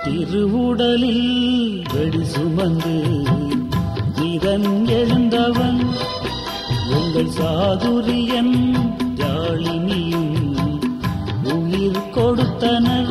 திருவுடலில் வெடி சுமந்து இதன் எழுந்தவன் உங்கள் சாதுரியன் யாழினியும் உயிர் கொடுத்தனர்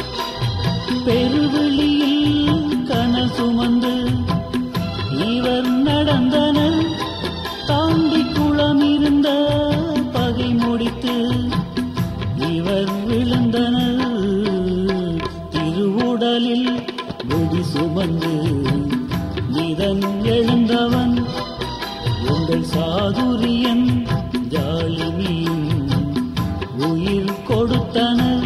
பெருவெளியில் கனல் சுமந்து இவர் நடந்தனர் தாண்டி குளம் இருந்த பகை முடித்து இவர் விழுந்தனர் திருவுடலில் வெடி சுமந்து நிதன் எழுந்தவன் உங்கள் சாதுரியன் ஜாலினியும் உயிர் கொடுத்தனர்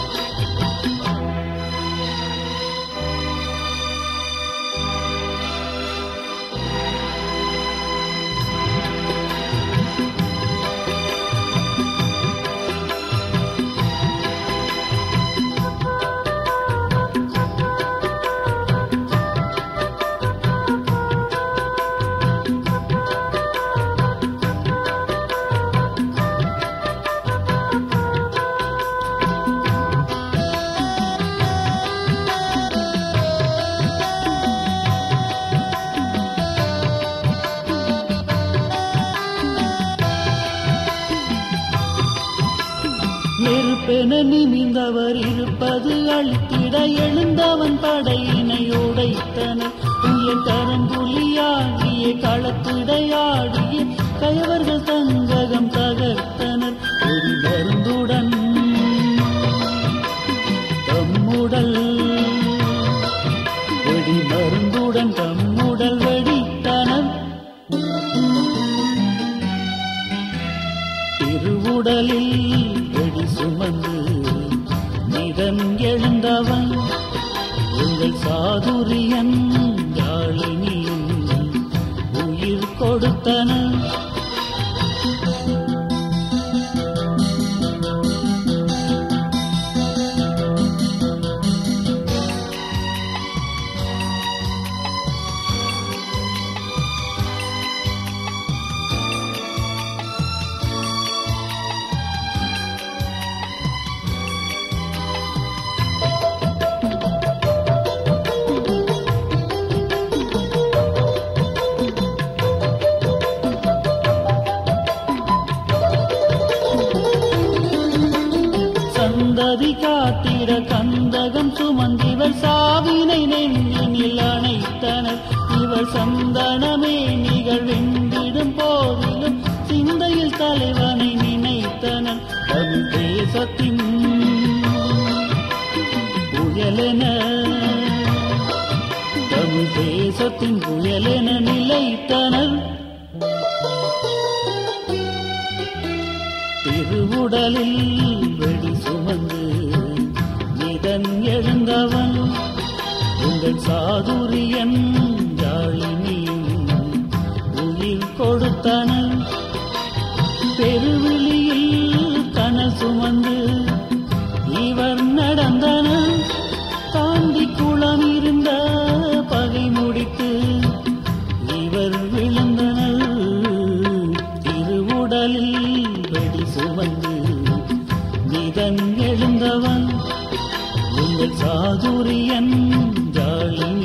நெருப்பென நிமிந்தவர் இருப்பது அழித்திட எழுந்தவன் படையினை உடைத்தனர் உயர் கரம்புலியாடிய களத்திடையாடிய கயவர்கள் தங்ககம் தகர்த்தனர் ஒரு மருந்துடன் தம்முடல் வெடி மருந்துடன் தம்முடல் வெடித்தனர் திருவுடலில் வெடி சுமந்து நிதன் எழுந்தவன் உங்கள் சாதுரியன் யாழினியும் உயிர் கொடுத்தனர் சந்ததி காத்திட கந்தகம் சுமந்திவர் சாவினை நெஞ்சினில் அணைத்தனர் இவர் சந்தனமே நிகழ்வென்றிடும் போதிலும் சிந்தையில் தலைவனை நினைத்தனர் தமிழ் தேசத்தின் புயலென தமிழ் தேசத்தின் புயலென நிலைத்தனர் திருவுடலில் வெடி சுமந்து நிதன் எழுந்தவன் உங்கள் சாதுரியன் யாழினியும் உயிர் கொடுத்தனர் பெருவெளியில் கனல் சுமந்து இவர் நடந்தனர் தாண்டி குளம் இருந்த பகை முடித்து இவர் விழுந்தனர் திருவுடலில் வெடி சுமந்து நிதன் எழுந்தவன் உங்கள் சாதுரியன் ஜாலினி